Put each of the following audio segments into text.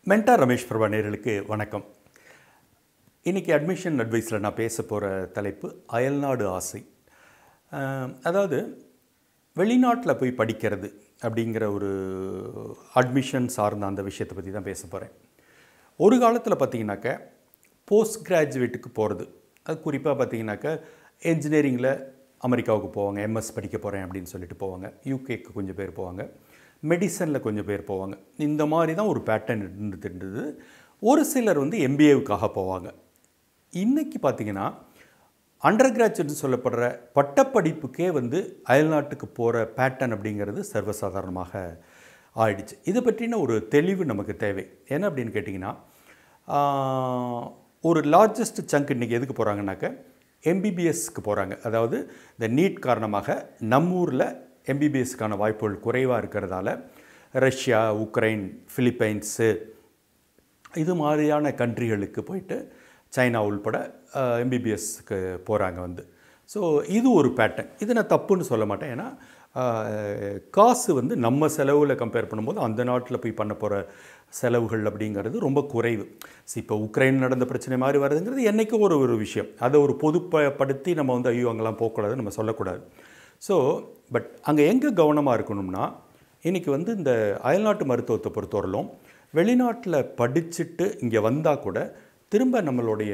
மென்டா ரமேஷ் பிரபா நேயர்களுக்கு வணக்கம் இன்றைக்கி அட்மிஷன் அட்வைஸில் நான் பேச போகிற தலைப்பு அயல்நாடு ஆசை அஹ், அதாவது வெளிநாட்டில் போய் படிக்கிறது அப்படிங்கிற ஒரு அட்மிஷன் சார்ந்த அந்த விஷயத்தை பற்றி தான் பேச போகிறேன் ஒரு காலத்தில் பார்த்தீங்கன்னாக்க போஸ்ட் கிராஜுவேட்டுக்கு போகிறது அது குறிப்பாக பார்த்தீங்கன்னாக்க என்ஜினியரிங்கில் அமெரிக்காவுக்கு போவாங்க எம்எஸ் படிக்க போகிறேன் அப்படின்னு சொல்லிட்டு போவாங்க யூகேக்கு கொஞ்சம் பேர் போவாங்க மெடிசனில் கொஞ்சம் பேர் போவாங்க இந்த மாதிரி தான் ஒரு பேட்டர்ன் இருந்துட்டு இருந்தது ஒரு சிலர் வந்து எம்பிஏவுக்காக போவாங்க இன்றைக்கி பார்த்தீங்கன்னா அண்டர் கிராஜுவேட்னு சொல்லப்படுற பட்டப்படிப்புக்கே வந்து அயல்நாட்டுக்கு போகிற பேட்டர்ன் அப்படிங்கிறது சர்வசாதாரணமாக ஆயிடுச்சு இதை பற்றின ஒரு தெளிவு நமக்கு தேவை என்ன அப்படின்னு கேட்டிங்கன்னா ஆஹ், ஒரு லார்ஜஸ்ட் சங்க் இன்றைக்கி எதுக்கு போகிறாங்கனாக்க எம்பிபிஎஸ்க்கு போகிறாங்க அதாவது இந்த நீட் காரணமாக நம்ம ஊரில் எம்பிபிஎஸ்க்கான வாய்ப்புகள் குறைவாக இருக்கிறதால ரஷ்யா உக்ரைன் பிலிப்பைன்ஸு இது மாதிரியான கண்ட்ரிகளுக்கு போயிட்டு சைனா உள்பட எம்பிபிஎஸ்க்கு போகிறாங்க வந்து ஸோ இது ஒரு பேட்டர்ன் இது நான் தப்புன்னு சொல்ல மாட்டேன் ஏன்னா அஹ், காசு வந்து நம்ம செலவில் கம்பேர் பண்ணும்போது அந்த நாட்டில் போய் பண்ண போகிற செலவுகள் அப்படிங்கிறது ரொம்ப குறைவு ஸோ இப்போ உக்ரைன் நடந்த பிரச்சனை மாதிரி வருதுங்கிறது என்றைக்கும் ஒரு ஒரு விஷயம் அதை ஒரு பொதுப்படுத்தி நம்ம வந்து ஐயோ அங்கெல்லாம் போகக்கூடாது நம்ம சொல்லக்கூடாது ஸோ பட் அங்கே எங்கே கவனமாக இருக்கணும்னா இன்றைக்கி வந்து இந்த அயல்நாட்டு மருத்துவத்தை பொறுத்தவரையிலும் வெளிநாட்டில் படிச்சுட்டு இங்கே வந்தால் கூட திரும்ப நம்மளுடைய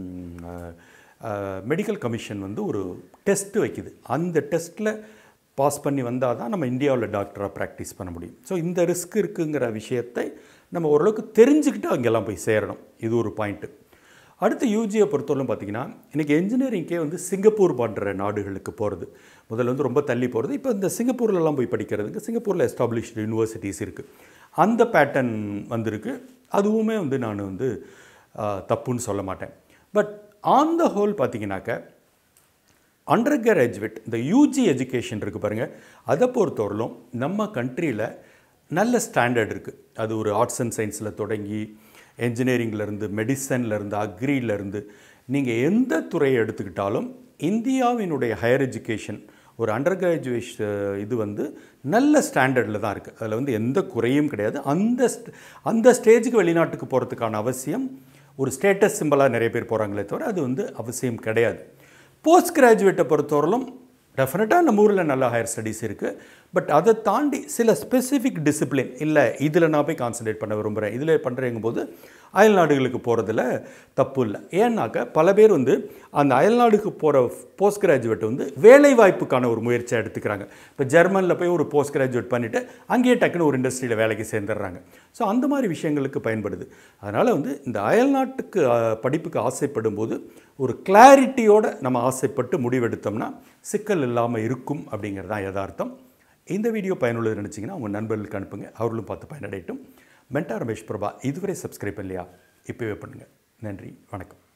மெடிக்கல் கமிஷன் வந்து ஒரு டெஸ்ட்டு வைக்குது அந்த டெஸ்ட்டில் பாஸ் பண்ணி வந்தால் தான் நம்ம இந்தியாவில் டாக்டராக ப்ராக்டிஸ் பண்ண முடியும் ஸோ இந்த ரிஸ்க் இருக்குங்கிற விஷயத்தை நம்ம ஓரளவுக்கு தெரிஞ்சுக்கிட்டு அங்கெல்லாம் போய் சேரணும் இது ஒரு பாயிண்ட்டு அடுத்து யூஜியை பொறுத்தவரைக்கும் பார்த்தீங்கன்னா இன்றைக்கி என்ஜினியரிங்கே வந்து சிங்கப்பூர் போன்ற நாடுகளுக்கு போகிறது முதல்ல வந்து ரொம்ப தள்ளி போகிறது இப்போ இந்த சிங்கப்பூர்லலாம் போய் படிக்கிறதுக்கு சிங்கப்பூரில் எஸ்டாப்ளிஷ்டு யூனிவர்சிட்டிஸ் இருக்குது அந்த பேட்டர்ன் வந்திருக்கு அதுவுமே வந்து நான் வந்து ஆஹ், தப்புன்னு சொல்ல மாட்டேன் பட் ஆன் த ஹோல் பார்த்தீங்கன்னாக்க அண்டர் கிராஜுவேட் இந்த யூஜி எஜுகேஷன் இருக்குது பாருங்கள் அதை பொறுத்தவரையிலும் நம்ம கண்ட்ரியில் நல்ல ஸ்டாண்டர்ட் இருக்குது அது ஒரு ஆர்ட்ஸ் அண்ட் சயின்ஸில் தொடங்கி என்ஜினியரிங்லேருந்து மெடிசன்லேருந்து அக்ரியிலேருந்து நீங்கள் எந்த துறையை எடுத்துக்கிட்டாலும் இந்தியாவினுடைய ஹையர் எஜுகேஷன் ஒரு அண்டர் கிராஜுவேஷன் இது வந்து நல்ல ஸ்டாண்டர்டில் தான் இருக்குது அதில் வந்து எந்த குறையும் கிடையாது அந்த st- அந்த ஸ்டேஜுக்கு வெளிநாட்டுக்கு போகிறதுக்கான அவசியம் ஒரு ஸ்டேட்டஸ் சிம்பிளாக நிறைய பேர் போகிறாங்களே தவிர அது வந்து அவசியம் கிடையாது போஸ்ட் கிராஜுவேட்டை பொறுத்தவரையிலும் டெஃபினட்டாக நம்ம ஊரில் நல்ல ஹையர் ஸ்டடீஸ் இருக்குது பட் அதை தாண்டி சில ஸ்பெசிஃபிக் டிசிப்ளின் இல்லை இதில் நான் போய் கான்சன்ட்ரேட் பண்ண விரும்புகிறேன் இதில் பண்ணுறேங்கும் போது அயல் நாடுகளுக்கு போகிறதுல தப்பு இல்லை ஏன்னாக்க பல பேர் வந்து அந்த அயல் நாடுக்கு போகிற போஸ்ட் கிராஜுவேட் வந்து வேலை வாய்ப்புக்கான ஒரு முயற்சியை எடுத்துக்கிறாங்க இப்போ ஜெர்மனில் போய் ஒரு போஸ்ட் கிராஜுவேட் பண்ணிவிட்டு அங்கேயே டக்குன்னு ஒரு இண்டஸ்ட்ரியில் வேலைக்கு சேர்ந்துடுறாங்க ஸோ அந்த மாதிரி விஷயங்களுக்கு பயன்படுது அதனால் வந்து இந்த அயல் நாட்டுக்கு அஹ், படிப்புக்கு ஆசைப்படும் போது ஒரு கிளாரிட்டியோட நம்ம ஆசைப்பட்டு முடிவெடுத்தோம்னா சிக்கல் இல்லாமல் இருக்கும் அப்படிங்கிறது தான் யதார்த்தம் இந்த வீடியோ பயனுள்ளது நினச்சிங்கன்னா உங்கள் நண்பர்களுக்கு அனுப்புங்க அவர்களும் பார்த்து பயனடையட்டும் மென்டா ரமேஷ் பிரபா இதுவரை சப்ஸ்கிரைப் பண்ணலையா இப்போவே பண்ணுங்கள் நன்றி வணக்கம்